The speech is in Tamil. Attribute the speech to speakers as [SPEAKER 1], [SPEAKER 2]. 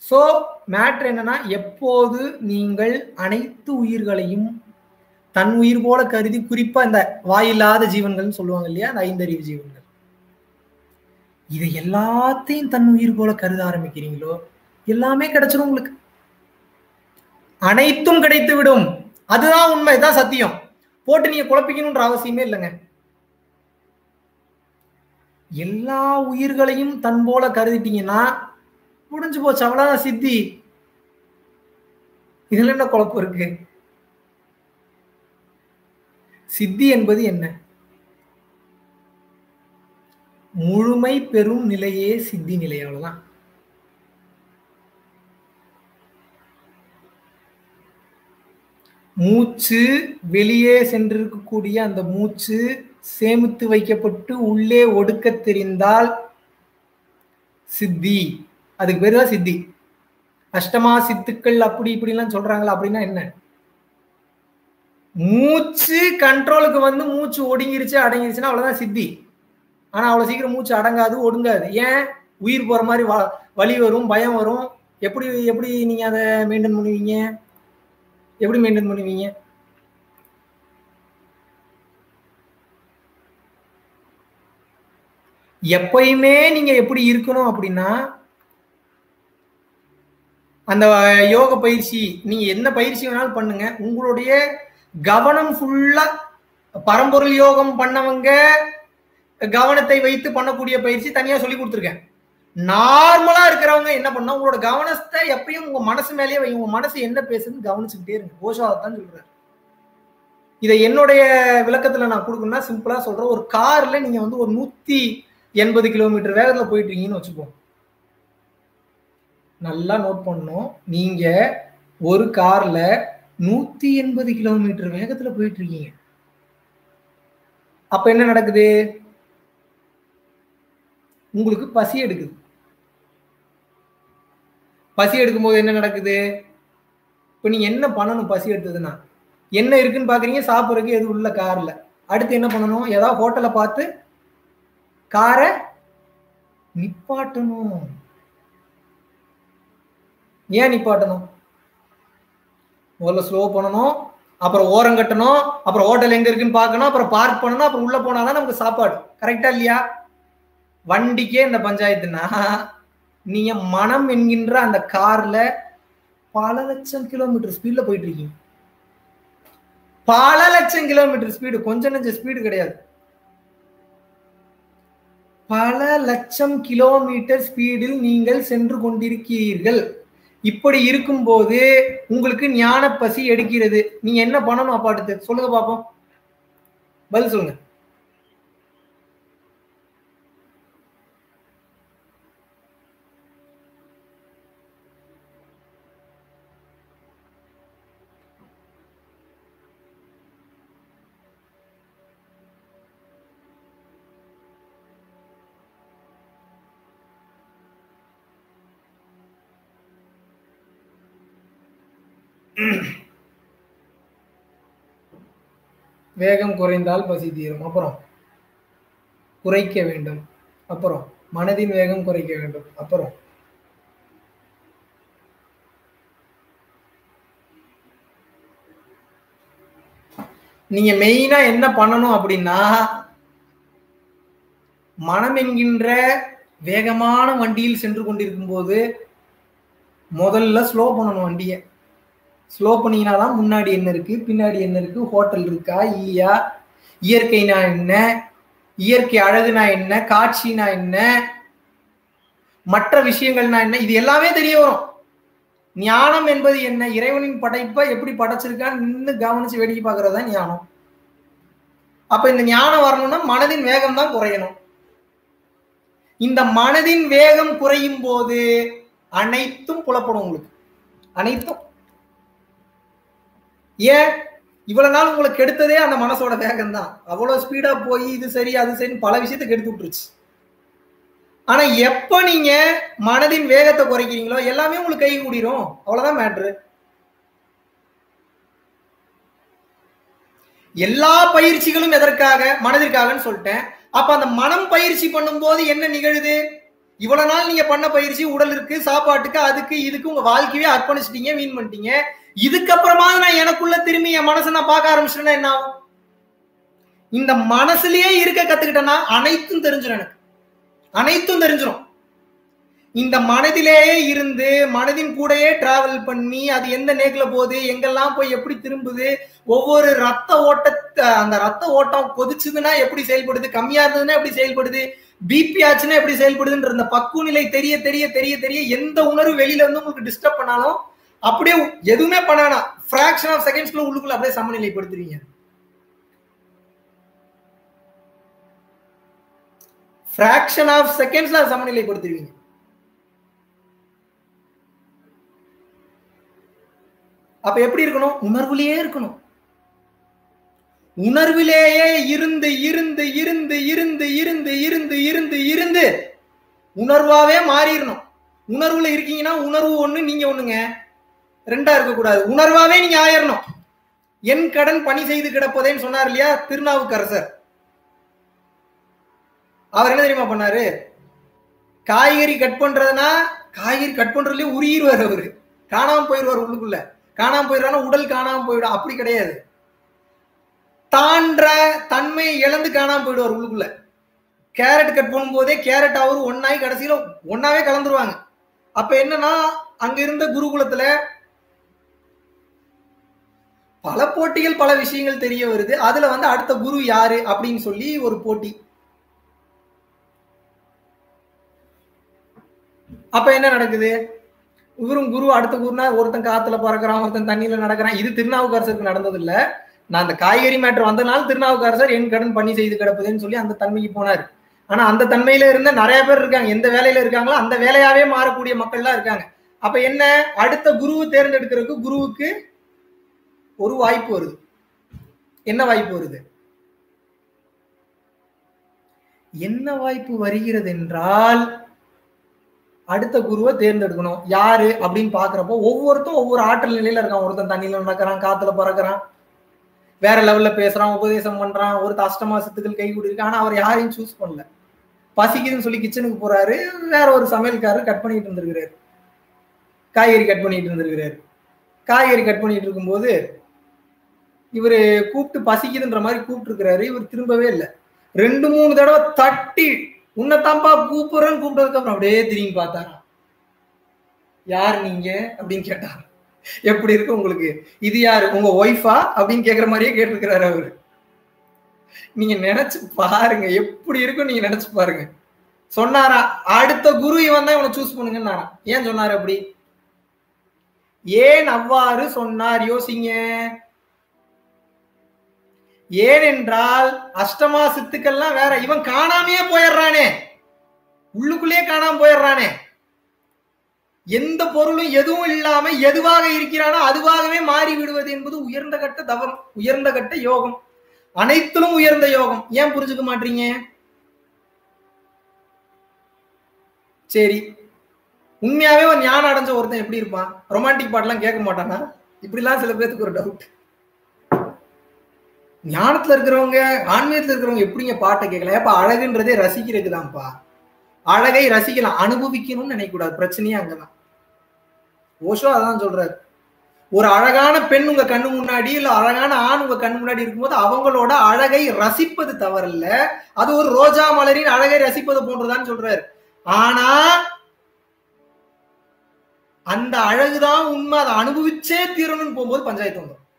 [SPEAKER 1] ஸோ மேட்ரு என்னன்னா எப்போது நீங்கள் அனைத்து உயிர்களையும் தன் உயிர் போல கருதி குறிப்பா இந்த வாயில்லாத ஜீவன்கள்னு சொல்லுவாங்க இல்லையா அந்த ஐந்தறிவு ஜீவன்கள் இதை எல்லாத்தையும் தன் உயிர் போல கருத ஆரம்பிக்கிறீங்களோ எல்லாமே கிடைச்சிடும் உங்களுக்கு அனைத்தும் கிடைத்து விடும் அதுதான் உண்மை இதுதான் சத்தியம் போட்டு நீங்க குழப்பிக்கணும்ன்ற அவசியமே இல்லைங்க எல்லா உயிர்களையும் தன் போல கருதிட்டீங்கன்னா முடிஞ்சு போச்சு அவ்வளவுதான் சித்தி இதுல என்ன குழப்பம் இருக்கு சித்தி என்பது என்ன முழுமை பெறும் நிலையே சித்தி நிலை அவ்வளவுதான் மூச்சு வெளியே சென்றிருக்கக்கூடிய அந்த மூச்சு சேமித்து வைக்கப்பட்டு உள்ளே ஒடுக்க தெரிந்தால் சித்தி அதுக்கு பேர் தான் சித்தி அஷ்டமா சித்துக்கள் அப்படி இப்படிலாம் சொல்றாங்களா அப்படின்னா என்ன மூச்சு கண்ட்ரோலுக்கு வந்து மூச்சு ஒடுங்கிருச்சு அடங்கிருச்சுன்னா அவ்வளவுதான் சித்தி ஆனா அவ்வளவு சீக்கிரம் மூச்சு அடங்காது ஒடுங்காது ஏன் உயிர் போற மாதிரி வலி வரும் பயம் வரும் எப்படி எப்படி நீங்க அதை மெயின்டைன் பண்ணுவீங்க எப்படி மெயின்டைன் பண்ணுவீங்க எப்பயுமே நீங்க எப்படி இருக்கணும் அப்படின்னா அந்த யோக பயிற்சி நீங்க என்ன பயிற்சி வேணாலும் பண்ணுங்க உங்களுடைய கவனம் ஃபுல்லா பரம்பொருள் யோகம் பண்ணவங்க கவனத்தை வைத்து பண்ணக்கூடிய பயிற்சி தனியா சொல்லி கொடுத்துருக்கேன் நார்மலா இருக்கிறவங்க என்ன பண்ணா உங்களோட கவனத்தை எப்பயும் உங்க மனசு மேலேயே வை உங்க மனசு என்ன பேசுதுன்னு கவனிச்சுக்கிட்டே இருங்க ஓஷாதான் சொல்றாரு இதை என்னுடைய விளக்கத்துல நான் கொடுக்கணும்னா சிம்பிளா சொல்றேன் ஒரு கார்ல நீங்க வந்து ஒரு நூத்தி எண்பது கிலோமீட்டர் வேகத்துல போயிட்டு இருக்கீங்கன்னு வச்சுப்போம் நல்லா நோட் பண்ணணும் நீங்க ஒரு கார்ல நூத்தி எண்பது கிலோமீட்டர் வேகத்துல போயிட்டு இருக்கீங்க அப்ப என்ன நடக்குது உங்களுக்கு பசி எடுக்குது பசி எடுக்கும்போது என்ன நடக்குது இப்போ நீங்க என்ன பண்ணணும் பசி எடுத்ததுன்னா என்ன இருக்குன்னு பாக்குறீங்க சாப்பிட்றதுக்கு எதுவும் உள்ள கார்ல அடுத்து என்ன பண்ணணும் ஏதாவது ஹோட்டலை பார்த்து காரை நிப்பாட்டணும் ஏன் நிப்பாட்டணும் முதல்ல ஸ்லோ பண்ணணும் அப்புறம் ஓரம் கட்டணும் அப்புறம் ஹோட்டல் எங்க இருக்குன்னு பார்க்கணும் அப்புறம் பார்க் பண்ணணும் அப்புறம் உள்ள போனாதான் நமக்கு சாப்பாடு கரெக்டா இல்லையா வண்டிக்கே இந்த பஞ்சாயத்துனா நீங்க மனம் என்கின்ற அந்த கார்ல பல லட்சம் கிலோமீட்டர் ஸ்பீட்ல போயிட்டு இருக்கீங்க பல லட்சம் கிலோமீட்டர் ஸ்பீடு கொஞ்சம் நெஞ்ச ஸ்பீடு கிடையாது பல லட்சம் கிலோமீட்டர் ஸ்பீடில் நீங்கள் சென்று கொண்டிருக்கிறீர்கள் இப்படி இருக்கும்போது உங்களுக்கு ஞான பசி எடுக்கிறது நீங்க என்ன பண்ணணும் அப்பா அடுத்து சொல்லுங்க பாப்போம் பதில் சொல்லுங்க வேகம் குறைந்தால் பசி தீரும் அப்புறம் குறைக்க வேண்டும் அப்புறம் மனதின் வேகம் குறைக்க வேண்டும் அப்புறம் நீங்க மெயினா என்ன பண்ணணும் அப்படின்னா மனம் என்கின்ற வேகமான வண்டியில் சென்று கொண்டிருக்கும் போது முதல்ல ஸ்லோ பண்ணணும் வண்டியை ஸ்லோ பண்ணீங்கன்னா தான் முன்னாடி என்ன இருக்கு பின்னாடி என்ன இருக்கு ஹோட்டல் இருக்கா இல்லையா இயற்கைனா என்ன இயற்கை அழகுனா என்ன காட்சினா என்ன மற்ற விஷயங்கள்னா என்ன இது எல்லாமே தெரிய வரும் ஞானம் என்பது என்ன இறைவனின் படைப்பை எப்படி படைச்சிருக்கான்னு நின்று கவனிச்சு வேடிக்கை பார்க்கறது தான் ஞானம் அப்ப இந்த ஞானம் வரணும்னா மனதின் வேகம் தான் குறையணும் இந்த மனதின் வேகம் குறையும் போது அனைத்தும் புலப்படும் உங்களுக்கு அனைத்தும் ஏன் இவ்வளவு நாள் உங்களுக்கு எடுத்ததே அந்த மனசோட வேகம் தான் அவ்வளவு ஸ்பீடா போய் இது சரி அது சரி பல விஷயத்துக்கு எடுத்து விட்டுருச்சு ஆனா எப்ப நீங்க மனதின் வேகத்தை குறைக்கிறீங்களோ எல்லாமே உங்களுக்கு கை கூடிரும் அவ்வளவுதான் மேட்ரு எல்லா பயிற்சிகளும் எதற்காக மனதிற்காகன்னு சொல்லிட்டேன் அப்ப அந்த மனம் பயிற்சி பண்ணும்போது என்ன நிகழுது இவ்வளவு நாள் நீங்க பண்ண பயிற்சி உடல் இருக்கு சாப்பாட்டுக்கு அதுக்கு இதுக்கு உங்க வாழ்க்கையே அர்ப்பணிச்சிட்டீங்க வீண் பண்ணிட்டீங்க இதுக்கப்புறமா நான் எனக்குள்ள திரும்பி என் மனசை நான் பார்க்க ஆரம்பிச்சிட்டேன்னா என்ன ஆகும் இந்த மனசுலயே இருக்க கத்துக்கிட்டேன்னா அனைத்தும் தெரிஞ்சிடும் எனக்கு அனைத்தும் தெரிஞ்சிடும் இந்த மனதிலேயே இருந்து மனதின் கூடயே டிராவல் பண்ணி அது எந்த நேக்குல போகுது எங்கெல்லாம் போய் எப்படி திரும்புது ஒவ்வொரு ரத்த ஓட்டத்தை அந்த ரத்த ஓட்டம் கொதிச்சுதுன்னா எப்படி செயல்படுது கம்மியா இருந்ததுன்னா எப்படி செயல்படுது பிபி ஆச்சுன்னா எப்படி செயல்படுதுன்ற இந்த பக்குவ நிலை தெரிய தெரிய தெரிய தெரிய எந்த உணர்வு வெளியில இருந்து உங்களுக்கு டிஸ்டர்ப் பண்ணாலும் அப்படியே எதுவுமே பண்ணானா ஃபிராக்ஷன் ஆஃப் செகண்ட்ஸ்க்குள்ள உள்ளுக்குள்ள அப்படியே சமநிலைப்படுத்துறீங்க ஃபிராக்ஷன் ஆஃப் செகண்ட்ஸ்ல சமநிலைப்படுத்துவீங்க அப்ப எப்படி இருக்கணும் உணர்வுலயே இருக்கணும் உணர்விலேயே இருந்து இருந்து இருந்து இருந்து இருந்து இருந்து இருந்து இருந்து உணர்வாவே மாறிடணும் உணர்வுல இருக்கீங்கன்னா உணர்வு ஒண்ணு நீங்க ஒண்ணுங்க ரெண்டா இருக்கக்கூடாது உணர்வாவே நீங்க ஆயிரணும் என் கடன் பணி செய்து கிடப்பதேன்னு சொன்னார் இல்லையா திருநாவுக்கரசர் அவர் என்ன தெரியுமா பண்ணாரு காய்கறி கட் பண்றதுனா காய்கறி கட் பண்றதுலயே உருகிடுவார் அவரு காணாம போயிடுவார் உள்ளுக்குள்ள காணாம போயிடுறானா உடல் காணாம போயிடும் அப்படி கிடையாது தான்ற தன்மை இழந்து காணாம போயிடுவார் உள்ளுக்குள்ள கேரட் கட் பண்ணும் போதே கேரட் அவரு ஒன்னாய் கடைசியில ஒன்னாவே கலந்துருவாங்க அப்ப என்னன்னா அங்க இருந்த குருகுலத்துல பல போட்டிகள் பல விஷயங்கள் தெரிய வருது அதுல வந்து அடுத்த குரு யாரு அப்படின்னு சொல்லி ஒரு போட்டி அப்ப என்ன நடக்குது இவரும் குரு அடுத்த குருனா ஒருத்தன் காத்துல பறக்கிறான் ஒருத்தன் தண்ணியில நடக்கிறான் இது திருநாவுக்கரசருக்கு நடந்தது இல்ல நான் அந்த காய்கறி மேட்டர் வந்தனால திருநாவுக்கரசர் என் கடன் பண்ணி செய்து கிடப்புதுன்னு சொல்லி அந்த தன்மைக்கு போனார் ஆனா அந்த தன்மையில இருந்த நிறைய பேர் இருக்காங்க எந்த வேலையில இருக்காங்களோ அந்த வேலையாவே மாறக்கூடிய மக்கள்லாம் இருக்காங்க அப்ப என்ன அடுத்த குருவை தேர்ந்தெடுக்கிறதுக்கு குருவுக்கு ஒரு வாய்ப்பு வருது என்ன வாய்ப்பு வருது என்ன வாய்ப்பு வருகிறது என்றால் அடுத்த குருவை தேர்ந்தெடுக்கணும் யாரு அப்படின்னு பாக்குறப்போ ஒவ்வொருத்தரும் ஒவ்வொரு ஆற்றல் நிலையில இருக்கான் ஒருத்தன் தண்ணியில நடக்கிறான் காத்துல பறக்கிறான் வேற லெவல்ல பேசுறான் உபதேசம் பண்றான் ஒரு அஷ்டமா சித்துக்கள் கை கூடியிருக்கு ஆனா அவர் யாரையும் சூஸ் பண்ணல பசிக்குதுன்னு சொல்லி கிச்சனுக்கு போறாரு வேற ஒரு சமையல்காரர் கட் பண்ணிட்டு இருந்திருக்கிறாரு காய்கறி கட் பண்ணிட்டு இருந்திருக்கிறாரு காய்கறி கட் பண்ணிட்டு இருக்கும்போது இவரு கூப்பிட்டு பசிக்குதுன்ற மாதிரி கூப்பிட்டு இருக்கிறாரு இவர் திரும்பவே இல்லை ரெண்டு மூணு தடவை தட்டி உன்னைத்தான்ப்பா கூப்பிடுறேன்னு கூப்பிட்டதுக்கு அப்புறம் அப்படியே திரும்பி பார்த்தாராம் யார் நீங்க அப்படின்னு கேட்டார் எப்படி இருக்கு உங்களுக்கு இது யாரு உங்க ஒய்ஃபா அப்படின்னு கேக்குற மாதிரியே கேட்டிருக்கிறாரு அவரு நீங்க நினைச்சு பாருங்க எப்படி இருக்கும் நீங்க நினைச்சு பாருங்க சொன்னாரா அடுத்த குரு இவன் தான் இவனை சூஸ் பண்ணுங்கன்னு ஏன் சொன்னாரு அப்படி ஏன் அவ்வாறு சொன்னார் யோசிங்க ஏனென்றால் அஷ்டமா சித்துக்கள்லாம் வேற இவன் காணாமையே போயிடுறானே உள்ளுக்குள்ளேயே காணாம போயிடுறானே எந்த பொருளும் எதுவும் இல்லாம எதுவாக இருக்கிறானோ அதுவாகவே மாறி விடுவது என்பது உயர்ந்த கட்ட தவம் உயர்ந்த கட்ட யோகம் அனைத்திலும் உயர்ந்த யோகம் ஏன் புரிஞ்சுக்க மாட்டீங்க சரி உண்மையாவே ஒரு ஞானம் அடைஞ்ச ஒருத்தன் எப்படி இருப்பான் ரொமான்டிக் பாட்டெல்லாம் கேட்க மாட்டானா இப்படிலாம் சில பேருக்கு ஒரு டவுட் ஞானத்துல இருக்கிறவங்க ஆன்மீகத்துல இருக்கிறவங்க எப்படிங்க பாட்டை கேட்கலாம் ஏப்பா அழகுன்றதே ரசிக்கிறதுக்கு தான்ப்பா அழகை ரசிக்கலாம் அனுபவிக்கணும்னு நினைக்கக்கூடாது பிரச்சனையே அங்கதான் ஓஷோ அதான் சொல்றாரு ஒரு அழகான பெண் உங்க கண்ணு முன்னாடி இல்ல அழகான ஆண் உங்க கண்ணு முன்னாடி இருக்கும்போது அவங்களோட அழகை ரசிப்பது தவறல்ல அது ஒரு ரோஜா மலரின் அழகை ரசிப்பது போன்றதான்னு சொல்றாரு ஆனா அந்த அழகுதான் உண்மை அதை அனுபவிச்சே தீரணும்னு போகும்போது பஞ்சாயத்து வந்துடும்